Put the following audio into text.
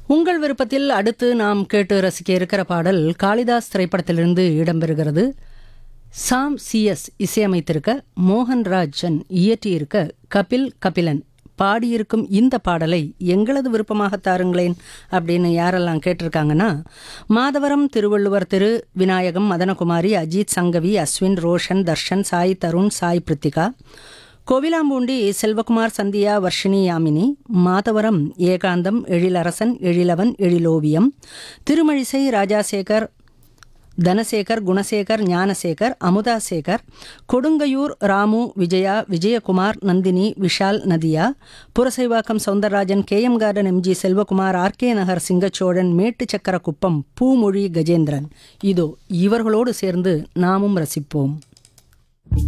உங்கள் விருப்பத்தில் அடுத்து நாம் கேட்டு ரசிக்க இருக்கிற பாடல் காளிதாஸ் திரைப்படத்திலிருந்து இடம்பெறுகிறது சாம் சிஎஸ் இசையமைத்திருக்க மோகன்ராஜன் இயற்றியிருக்க கபில் கபிலன் பாடியிருக்கும் இந்த பாடலை எங்களது விருப்பமாக தாருங்களேன் அப்படின்னு யாரெல்லாம் கேட்டிருக்காங்கன்னா Madhavaram Thiruvalluvar Thiru Vinayagam Madhanakumari Ajith Sangavi Ashwin Roshan Dharshan Sai Tharun Sai Prithika Kovilamboondi Selvakumar Sandhya Varshini Yamini Madhavaram Ekantham Ezhilarasan Ezhilavan Ezhiloviyam Thirumazhisai Rajasekar Dhanasekar Gunasekar Gnanasekar Amuthasekar Kodungaiyur Ramu Vijaya Vijayakumar Nandhini Vishal Nadhiya Purasaivakkam Soundararajan K M garden MG Selvakumar RK Nagar Singacholan Mettuchakkara Kuppam பூமொழி Gajendran இதோ இவர்களோடு சேர்ந்து நாமும் ரசிப்போம்